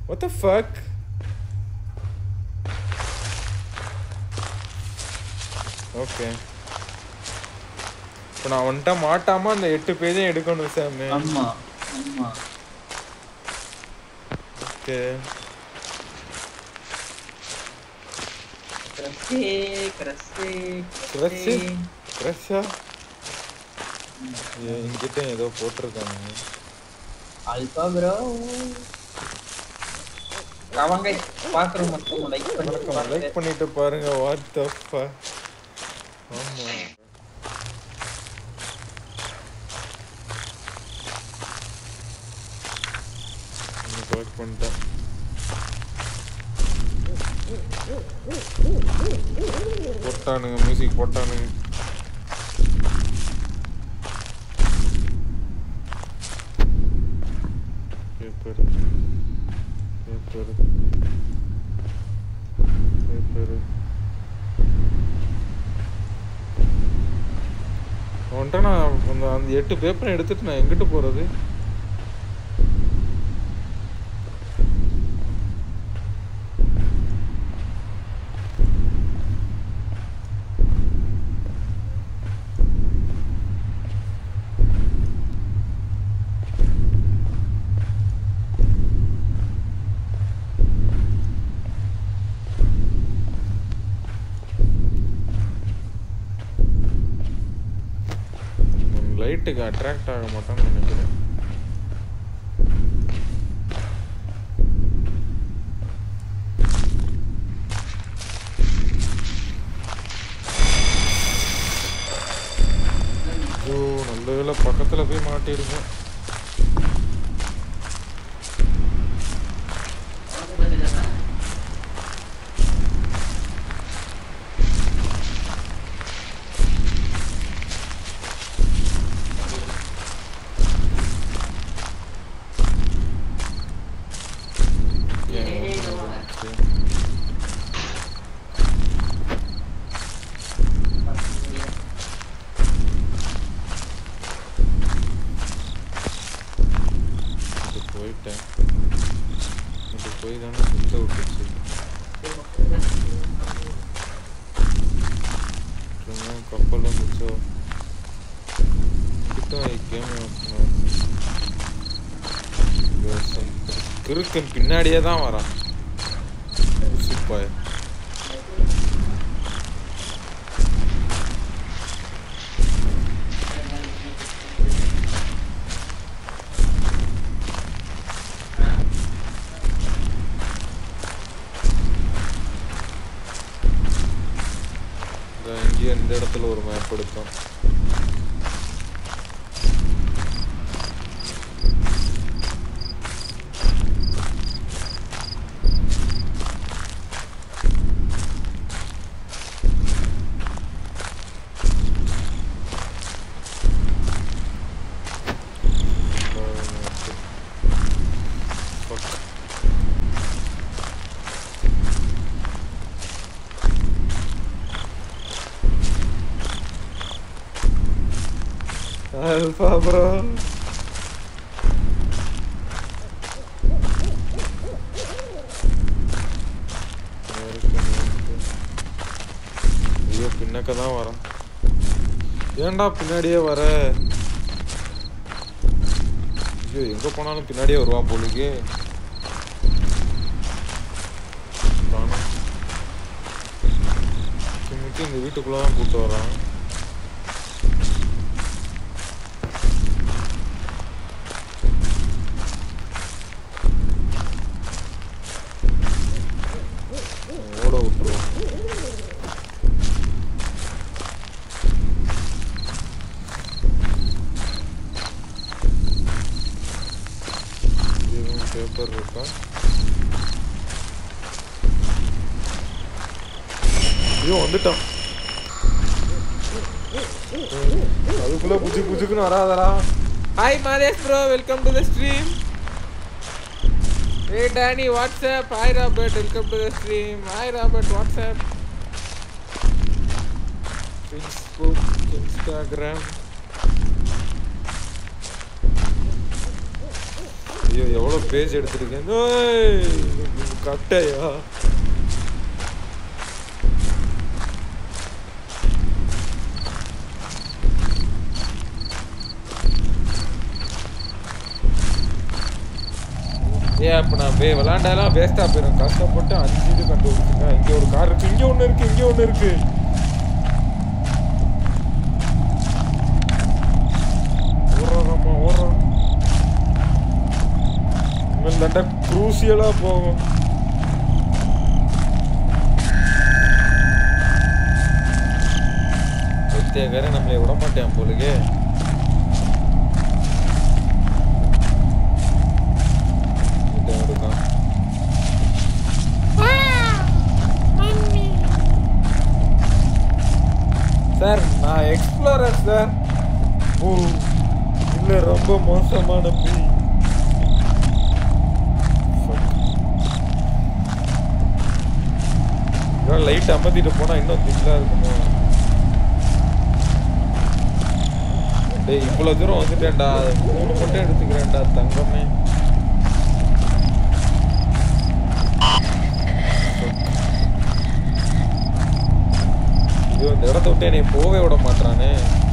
What the fuck? Okay இப்போ நான் வந்துட்டா மாட்டாம அந்த எட்டு பேஜையும் எடுக்கணும் சாமி ஆமா ஆமா ஓகே கிரஸ்ஸே கிரஸ்ஸே கிரஸ்ஸு? ஃப்ரெஷ்ஷா என்கிட்ட ஏதோ போட்டிருக்காங்க அல்பா ப்ரோ அவங்க பாக்குறவங்க மட்டும் லைக் பண்ணி லைக் பாருங்க பண்ணிட்டு பாருங்க வாட் த ஆமா செலக்ட் பண்ணிட்டேன் போட்டானுங்க மியூசிக் போட்டானுங்க பேப்பர் பேப்பர் பேப்பர் அவன்கிட்ட நான் அந்த அந்த எட்டு பேப்பரை எடுத்துட்டு நான் எங்கிட்டு போறது லைட்டுக்கு அட்ராக்ட் ஆக மாட்டான்னு நினைக்கிறேன் ஐயோ நல்ல வேளை பக்கத்துல போய் மாட்டிருக்கோம் ஏன் சரி. இது போயிட்டேன் இது போய் தானே சுத்த விட்டுச்சு அப்புறமா கப்பலும் மிச்சம் கிட்ட கேம் கிறுக்கன் பின்னாடியே தான் வரான் சூப்பர் இங்கே இந்த இடத்துல ஒரு மேப் எடுத்தோம் Fuck. Alpha bro. ஐயோ பின்னக்க தான் வரான் ஏன்டா பின்னாடியே வர ஐயோ எங்க போனாலும் பின்னாடியே வருவான் போலுக்கு காணோம். முக்கி முக்கி இந்த வீட்டுக்குள்ள தான் கூட்டு வரான் ஓட விட்டுருவோம் எதுவும் பேப்பர் இருக்கா ஐயோ வந்துட்டான் அதுக்குள்ள புஜு புஜுக்குன்னு வராதடா hi Mathesh bro welcome to the stream Hey Danny, what's up? Hi Robert, welcome to the stream. Hi Robert, what's up? Facebook, Instagram. ஐயோ எவ்வளோ பேஜ் எடுத்திருக்கேன் ஏய், கட்டையா ஏன் அப்போ நான் வே விளாண்டாலாம் வேஸ்ட்டாக போயிடும் கஷ்டப்பட்டு அஞ்சு இது கண்டுபிடிச்சிருக்கேன் இங்கே ஒரு கார் இருக்கு இங்கே ஒன்று இருக்கு இங்கே ஒன்று இருக்கு ஓடுறோம்மா ஓடுறோம் இனிமேல் தண்டா குரூசியலாக போகும் பைத்தியக்காரன் நம்மளை விட மாட்டேன் போலுக்கே கிட்ட இருக்கான் சார் நான் எக்ஸ்ப்ளோரர் சார் ஓ இல்ல ரொம்ப மோசமான பீ லைட் அமர்த்திட்டு போனா இன்னும் தில்லா இருக்குமோ டேய் இவ்வளவு தூரம் வந்துட்டேன்டா மூணு மட்டும் எடுத்துக்கிறேன்டா தங்கமே ஐயோ இந்த இடத்த விட்டு என்னை போகவே விட மாட்டானே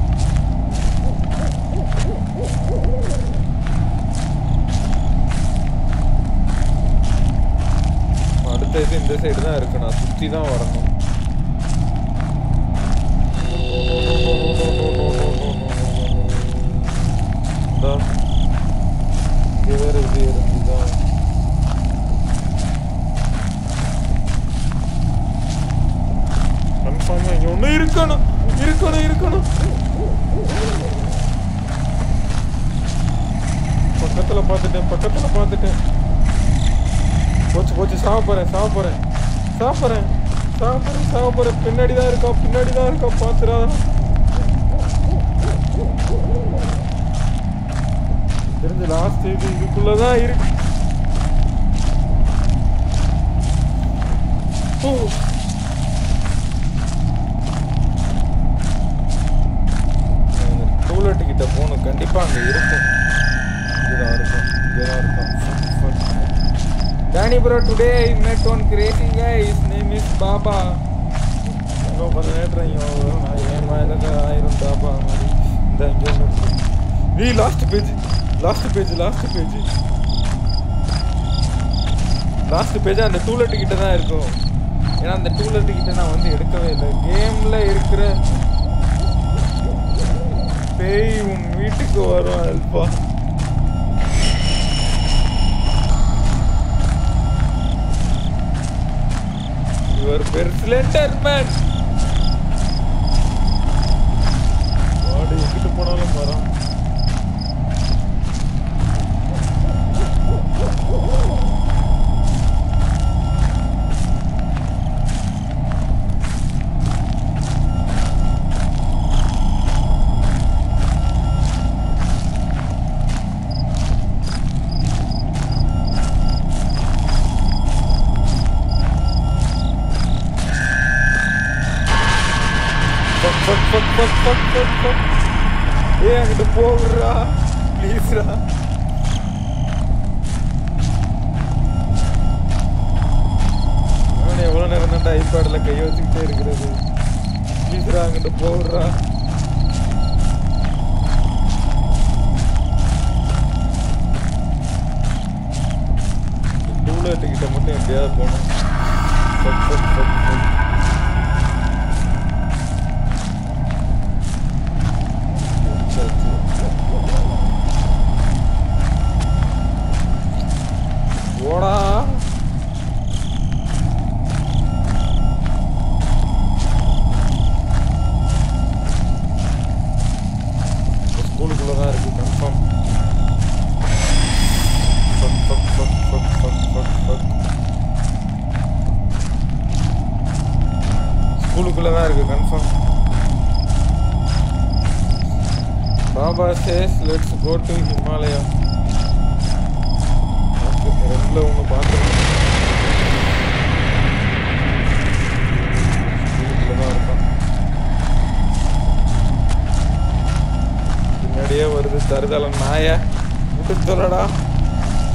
அடுத்த இது இந்த சைடு தான் இருக்கு நான் சுத்தி தான் வரணும் இந்தா. இங்க வேற இது இருந்துதான் கன்ஃபார்மா இங்க ஒண்ணு இருக்கணும் இருக்கணும் இருக்கணும் பக்கத்துல பார்த்துட்டேன் பக்கத்துல பார்த்துட்டேன் போச்சு போச்சு சாவ போறேன் சாவ போறேன் சாவ போறேன் சாவ போறேன் சாவ போறேன் பின்னாடி தான் இருக்கா பின்னாடி தான் இருக்கா பாத்துறா தெரிஞ்சு லாஸ்ட் இது இதுக்குள்ளதான் இருக்கு ஓ டூலெட் கிட்ட போகணும் கண்டிப்பா அங்க இருக்கும் இங்கதான் இருக்கும் இங்கதான் இருக்கும் Fuck, fuck, fuck. Danny bro, today I met one crazy guy. His name is Baba. இன்னும் கொஞ்ச நேரம் இங்க வரும். நான் என் மேல ஆயிரம் பாபா மாதிரி இந்த இங்க ஒண்ணு இருக்கு. நீ last page last page last page last page அந்த டூலெட் கிட்ட தான் இருக்கும் ஏன்னா அந்த டூலெட் கிட்ட நான் வந்து எடுக்கவே இல்லை கேம்ல இருக்கிற பேய் உன் வீட்டுக்கு வரும் அல்பா யுவர் பெர் ஸ்லெண்டர் மேன் வாடு எங்கிட்டு போனாலும் வரான் fuck, fuck, fuck, fuck, fuck, fuck, fuck. ஏய் அங்கிட்டு போகுறா ப்ளீஸ்ரா நானே எவ்வளோ நேரம் தான்டா ஐபேடில் கையை வச்சுக்கிட்டே இருக்கிறது ப்ளீஸ்ரா அங்கிட்டு போகுறா டூலெட் கிட்ட மட்டும் எப்படியாவது போகணும் ஃபக் ஃபக் ஃபக் ஃபக் ஓடா ஸ்கூலுக்குள்ள தான் இருக்கு confirm fuck fuck fuck fuck fuck fuck fuck ஸ்கூலுக்குள்ள தான் இருக்கு confirm Baba chase let's go to Himalaya okay ரெண்டுல ஒன்று பார்த்துருக்கேன் ஸ்கூலுக்குள்ள தான் இருக்கான் பின்னாடியே வருது தருதல நாய விட்டு சொல்லடா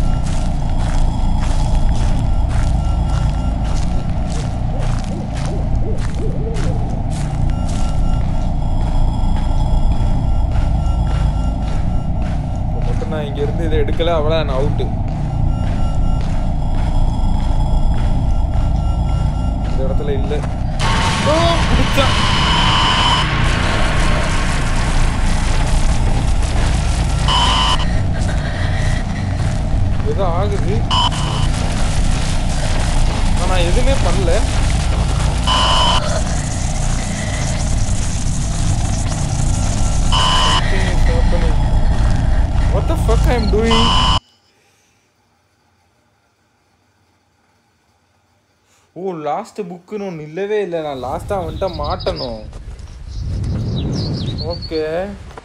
இதை எடுக்கல அவ்வளோ நான் அவுட்டு இந்த இடத்துல இல்லை ஓ பிடிச்சான் ஏதோ ஆகுது ஆனா நான் எதுவுமே பண்ணல Something is happening. What the fuck I'm doing? ஓ லாஸ்ட் புக்குன்னு ஒன்று இல்லவே இல்லை நான் லாஸ்ட்டாக வந்துட்டு மாட்டணும் ஓகே